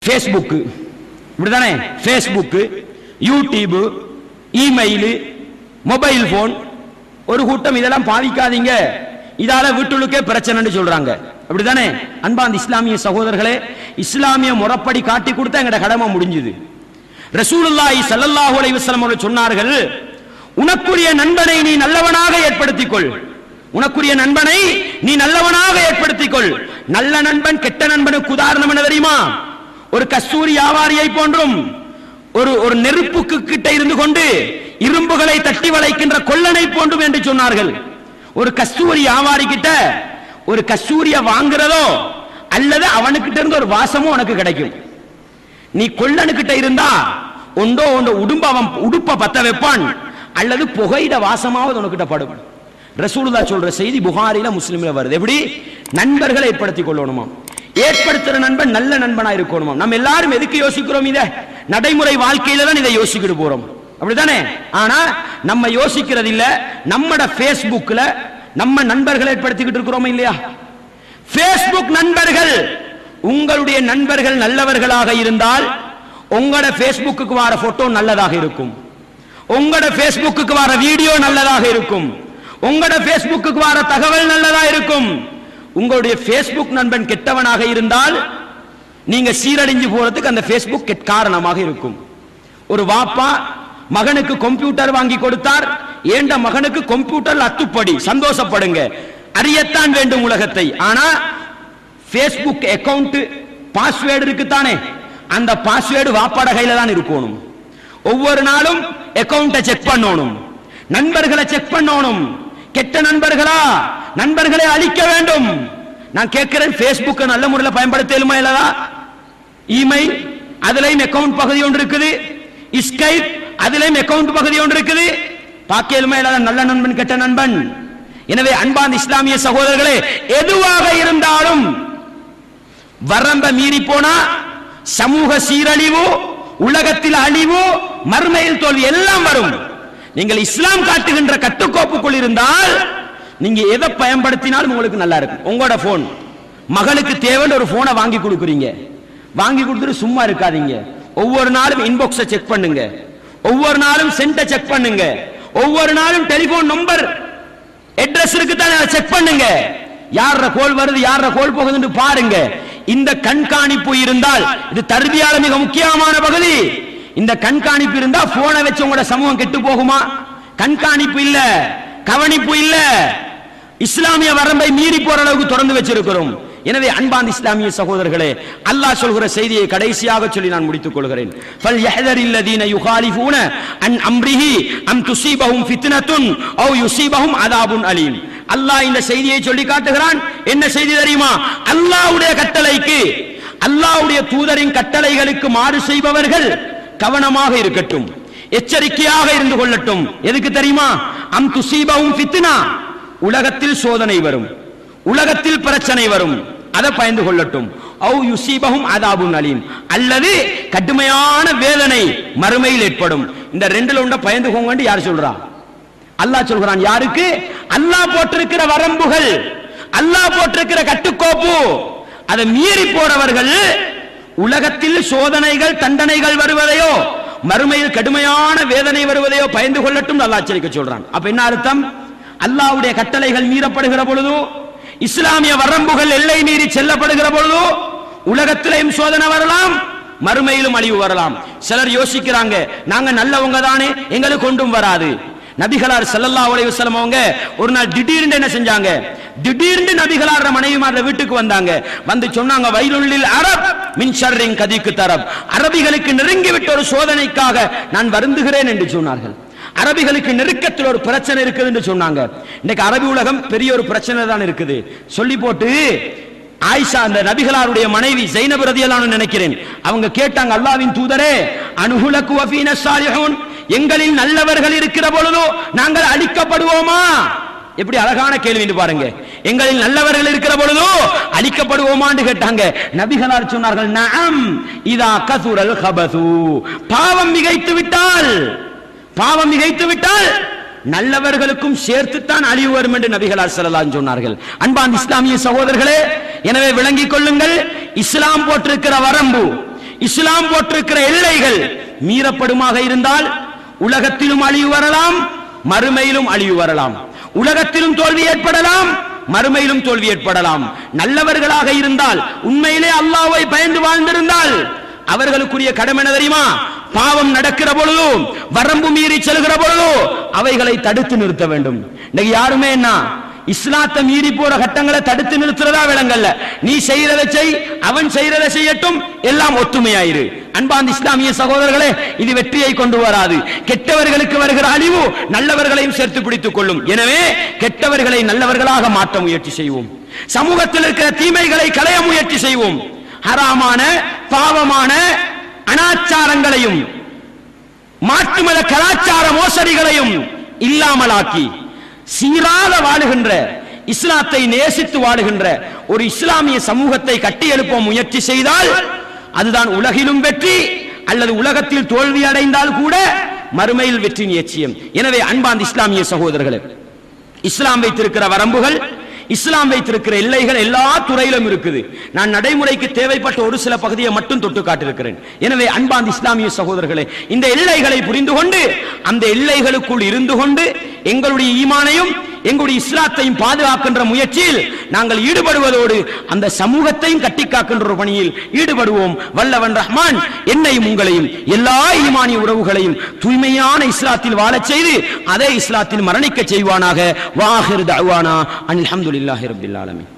Facebook இப்படிதானே Facebook YouTube email mobile phone ஒரு கூட்டம் இதெல்லாம் பாவிக்காதீங்க இதால வீட்டுளுக்கே பிரச்சனைன்னு சொல்றாங்க அப்படிதானே அன்பாந்த இஸ்லாமிய சகோதரர்களே இஸ்லாமிய முறைப்படி காட்டி கொடுத்தா எங்கட கடமை முடிஞ்சுது ரசூலுல்லாஹி ஸல்லல்லாஹு அலைஹி வஸல்லம் அவர்கள் சொன்னார்கள் உனக்குரிய நண்பனை நீ நல்லவனாக ஏற்படுத்திக் கொள் உனக்குரிய நண்பனை நீ நல்லவனாக ஏற்படுத்திக் கொள் நல்ல நண்பன் கெட்ட நண்பனுக்கு உதாரணம் என்ன தெரியுமா ஒரு கஸ்தூரி வியாபாரியை போன்றும் ஒரு ஒரு நெருப்புக்கு கிட்ட இருந்து கொண்டு இரும்புகளை தட்டி வளைக்கின்ற கொல்லனை போன்றும் என்று சொன்னார்கள் ஒரு கஸ்தூரி வியாபாரி கிட்ட ஒரு கஸ்தூரிய வாங்குறதோ அல்லது அவனுக்கிட்ட இருந்து ஒரு வாசமும் உனக்கு கிடைக்கும் நீ கொள்ளனுக்கிட்ட இருந்தா ஒன்றோ ஒன்றோ உடும்ப அவன் உடுப்ப பத்த வைப்பான் அல்லது புகையிட வாசமாவது உனக்கிட்ட படும் ரசூலுல்லா சொல்ற செய்தி புகாரில முஸ்லிம்ல வருது எப்படி நண்பர்களை ஏற்படுத்திக் கொள்ளணுமா ஏற்படுத்துற நண்பன் நல்ல நண்பனா இருக்கணுமா நம்ம எல்லாரும் எதுக்கு யோசிக்கிறோம் இத நடைமுறை வாழ்க்கையில தான் இதை யோசிக்கிட்டு போறோம் அப்படிதானே ஆனா நம்ம யோசிக்கிறது இல்ல நம்மட Facebookல நம்ம நண்பர்களை ஏற்படுத்திக்கிட்டு இருக்கிறோமா இல்லையா Facebook நண்பர்கள் உங்களுடைய நண்பர்கள் நல்லவர்களாக இருந்தால் உங்களோட Facebookக்கு வர போட்டோ நல்லதாக இருக்கும் உங்களோட Facebookக்கு வர வீடியோ நல்லதாக இருக்கும் உங்களோட Facebookக்கு வர தகவல் நல்லதா இருக்கும் உங்களுடைய Facebook நண்பன் கெட்டவனாக இருந்தால் நீங்க சீரழிஞ்சு போறதுக்கு அந்த Facebook கெட் காரணமாக இருக்கும் ஒரு வாப்பா மகனுக்கு கம்ப்யூட்டர் வாங்கி கொடுத்தார் ஏண்ட மகனுக்கு கம்ப்யூட்டர் அத்துப்படி சந்தோஷப்படுங்க அறியத்தான் வேண்டும் உலகத்தை ஆனா ஃபேஸ்புக் அக்கவுண்ட் பாஸ்வேர்டு இருக்குத்தானே அந்த பாஸ்வேர்டு வாப்பாட கையில தான் இருக்கணும் ஒவ்வொரு நாளும் அக்கவுண்ட செக் பண்ணணும் நண்பர்களை செக் பண்ணணும் கெட்ட நண்பர்களா நண்பர்களை அழிக்க வேண்டும் நான் கேட்கிறேன் Facebook நல்ல முறையில் பயன்படுத்தலுமா இல்லதா இமெயில் அதுலயும் அக்கவுண்ட் பகுதி ஒன்று இருக்குது ஸ்கைப் அதுலயும் அக்கவுண்ட் பகுதி ஒன்று இருக்குது பாக்கியலுமா இல்லாத நல்ல நண்பன் கெட்ட நண்பன் எனவே அன்பான் இஸ்லாமிய சகோதரர்களே எதுவாக இருந்தாலும் வரம்ப மீறி போனா சமூக சீரழிவு உலகத்தில் அழிவு மறுமையில் தோல்வி எல்லாம் வரும் நீங்கள் இஸ்லாம் காட்டுகின்ற கட்டுக்கோப்புக்குள் இருந்தால் நீங்க எதை பயன்படுத்தினாலும் உங்களுக்கு நல்லா இருக்கும் உங்களோட போன் மகளுக்கு தேவைன்னு ஒரு போனை வாங்கி கொடுக்குறீங்க வாங்கி கொடுத்துட்டு சும்மா இருக்காதீங்க ஒவ்வொரு நாளும் இன்பாக்ஸை செக் பண்ணுங்க ஒவ்வொரு நாளும் சென்ட செக் பண்ணுங்க ஒவ்வொரு நாளும் டெலிபோன் நம்பர் அட்ரஸ் இருக்கு தானே அதை செக் பண்ணுங்க யார கோல் வருது யார கோல் போகுதுன்னு பாருங்க இந்த கண்காணிப்பு இருந்தால் இது தருவியால மிக முக்கியமான பகுதி இந்த கண்காணிப்பு இருந்தா போனை வச்சு உங்களோட சமூகம் கெட்டு போகுமா கண்காணிப்பு இல்ல கவனிப்பு இல்ல இஸ்லாமிய வரம்பை மீறி போற அளவுக்கு தொடர்ந்து வச்சிருக்கிறோம் எனவே அன்பான் இஸ்லாமிய சகோதரர்களே அல்லாஹ் சொல்கிற செய்தியை கடைசியாக சொல்லி நான் முடித்துக் கொள்கிறேன் ஃபல் யஹ்தரில்லதீன யுகாலிஃபூன அன் அம்ரிஹி அம் துஸீபஹும் ஃபித்னத்துன் அவ் யுஸீபஹும் அதாபுன் அலீம் அல்லாஹ் இந்த செய்தியை சொல்லி காட்டுகிறான் என்ன செய்தி தெரியுமா அல்லாஹ்வுடைய கட்டளைக்கு அல்லாஹ்வுடைய தூதரின் கட்டளைகளுக்கு மாறு செய்பவர்கள் கவனமாக இருக்கட்டும் எச்சரிக்கையாக இருந்து கொள்ளட்டும் எதுக்கு தெரியுமா அம் துஸீபஹும் ஃபித்னா உலகத்தில் சோதனை வரும் உலகத்தில் பிரச்சனை வரும் அதை பயந்து கொள்ளட்டும் அவு யுசீபகும் அதாபுன் அலீம் அல்லது கடுமையான வேதனை மறுமையில் ஏற்படும் இந்த ரெண்டுல உண்ட பயந்து போங்கன்னு யார் சொல்றா அல்லாஹ் சொல்கிறான் யாருக்கு அல்லாஹ் போட்டிருக்கிற வரம்புகள் அல்லாஹ் போட்டிருக்கிற கட்டுக்கோப்பு அதை மீறி போறவர்கள் உலகத்தில் சோதனைகள் தண்டனைகள் வருவதையோ மறுமையில் கடுமையான வேதனை வருவதையோ பயந்து கொள்ளட்டும் அல்லாஹ் எச்சரிக்கை சொல்றான் அப்ப என்ன அர்த்தம் அல்லாஹ்வுடைய கட்டளைகள் மீறப்படுகிற பொழுது இஸ்லாமிய வரம்புகள் எல்லை மீறி செல்லப்படுகிற பொழுது உலகத்திலேயும் சோதனை வரலாம் மறுமையிலும் அழிவு வரலாம் சிலர் யோசிக்கிறாங்க நாங்க நல்லவங்க தானே எங்களுக்கு கொண்டும் வராது நபிகளார் ஸல்லல்லாஹு அலைஹி வஸல்லம் அவங்க ஒரு நாள் திடீர்னு என்ன செஞ்சாங்க திடீர்னு நபிகளார் மனைவிமார வீட்டுக்கு வந்தாங்க வந்து சொன்னாங்க வயலுள்ளில் அரப் மின் ஷர்ரின் கதிக்கு தரப் அரபிகளுக்கு நெருங்கி விட்ட ஒரு சோதனைக்காக நான் வருந்துகிறேன் என்று சொன்னார்கள் அரபிகளுக்கு நெருக்கத்தில் ஒரு பிரச்சனை இருக்குது என்று சொன்னாங்க இன்னைக்கு அரபி உலகம் பெரிய ஒரு பிரச்சனை தான் இருக்குது சொல்லி போட்டு ஆயிஷா அந்த நபிகளாருடைய மனைவி ஜைனப் ரதியல்லான்னு நினைக்கிறேன் அவங்க கேட்டாங்க அல்லாவின் தூதரே அனுகுலக்கு வஃபீன சாலிஹூன் எங்களில் நல்லவர்கள் இருக்கிற பொழுதோ நாங்கள் அழிக்கப்படுவோமா எப்படி அழகான கேள்வின்னு பாருங்க எங்களில் நல்லவர்கள் இருக்கிற பொழுதோ அழிக்கப்படுவோமான்னு கேட்டாங்க நபிகளார் சொன்னார்கள் நஅம் இதா கசுரல் கபசு பாவம் மிகைத்து விட்டால் பாவம் மிகைத்து விட்டால் நல்லவர்களுக்கும் சேர்த்துத்தான் அழிவு வரும் என்று நபிகளார் ஸல்லல்லாஹு சொன்னார்கள் அன்பான் இஸ்லாமிய சகோதரர்களே எனவே விளங்கிக் கொள்ளுங்கள் இஸ்லாம் போட்டிருக்கிற வரம்பு இஸ்லாம் போட்டிருக்கிற எல்லைகள் மீறப்படுமாக இருந்தால் உலகத்திலும் அழிவு வரலாம் மறுமையிலும் அழிவு வரலாம் உலகத்திலும் தோல்வி ஏற்படலாம் மறுமையிலும் தோல்வி ஏற்படலாம் நல்லவர்களாக இருந்தால் உண்மையிலே அல்லாஹ்வை பயந்து வாழ்ந்திருந்தால் அவர்களுக்குரிய கடமை என்ன தெரியுமா பாவம் நடக்கிற பொழுதோ வரம்பு மீறி செல்கிற பொழுதோ அவைகளை தடுத்து நிறுத்த வேண்டும் இன்னைக்கு யாருமே என்ன இஸ்லாத்தை மீறி போற கட்டங்களை தடுத்து நிறுத்துறதா விளங்கல்ல நீ செய்யறதை செய் அவன் செய்யறதை செய்யட்டும் எல்லாம் ஒத்துமையாயிரு அன்பாந்த இஸ்லாமிய சகோதரர்களே இது வெற்றியை கொண்டு வராது கெட்டவர்களுக்கு வருகிற அழிவு நல்லவர்களையும் சேர்த்து பிடித்துக் கொள்ளும் எனவே கெட்டவர்களை நல்லவர்களாக மாற்ற முயற்சி செய்வோம் சமூகத்தில் இருக்கிற தீமைகளை களைய முயற்சி செய்வோம் ஹராமான பாவமான அனாச்சாரங்களையும் மாற்றுமத கலாச்சார மோசடிகளையும் இல்லாமலாக்கி சீராக வாழுகின்ற இஸ்லாத்தை நேசித்து வாழுகின்ற ஒரு இஸ்லாமிய சமூகத்தை கட்டி எழுப்ப முயற்சி செய்தால் அதுதான் உலகிலும் வெற்றி அல்லது உலகத்தில் தோல்வி அடைந்தால் கூட மறுமையில் வெற்றி நிச்சயம் எனவே அன்பாந்த இஸ்லாமிய சகோதரர்களே இஸ்லாம் வைத்திருக்கிற வரம்புகள் இஸ்லாம் வைத்திருக்கிற எல்லைகள் எல்லா துறையிலும் இருக்குது நான் நடைமுறைக்கு தேவைப்பட்ட ஒரு சில பகுதியை மட்டும் தொட்டு காட்டிருக்கிறேன் எனவே அன்பாந்த இஸ்லாமிய சகோதரர்களே இந்த எல்லைகளை புரிந்து கொண்டு அந்த எல்லைகளுக்குள் இருந்து கொண்டு எங்களுடைய ஈமானையும் எங்களுடைய இஸ்லாத்தையும் பாதுகாக்கின்ற முயற்சியில் நாங்கள் ஈடுபடுவதோடு அந்த சமூகத்தையும் கட்டி காக்கின்ற ஒரு பணியில் ஈடுபடுவோம் வல்லவன் ரஹ்மான் என்னையும் உங்களையும் எல்லா ஈமானிய உறவுகளையும் தூய்மையான இஸ்லாத்தில் வாழச் செய்து அதே இஸ்லாத்தில் மரணிக்க செய்வானாக வாஹிர் தஅவானா அல்ஹம்துலில்லாஹி ரப்பில் ஆலமீன்